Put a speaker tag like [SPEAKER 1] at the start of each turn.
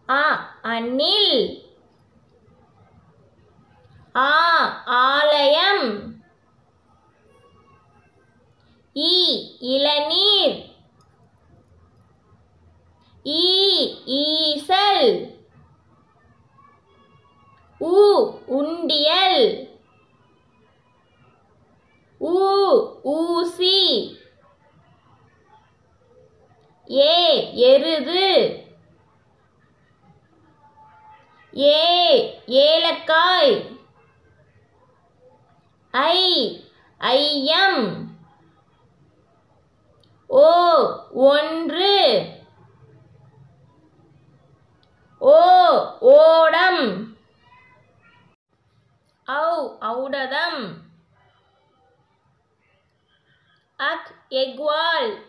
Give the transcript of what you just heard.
[SPEAKER 1] அ அணில் ஆ ஆலயம் இ இளநீர் ஈ ஈசல் உ உண்டியல் ஊ ஊசி ஏ எருது ஏ ஏலக்காய் ஐ ஐயம் ஓ ஒன்று ஓ ஓடம் ஔ ஔடதம் அக் எக்வால்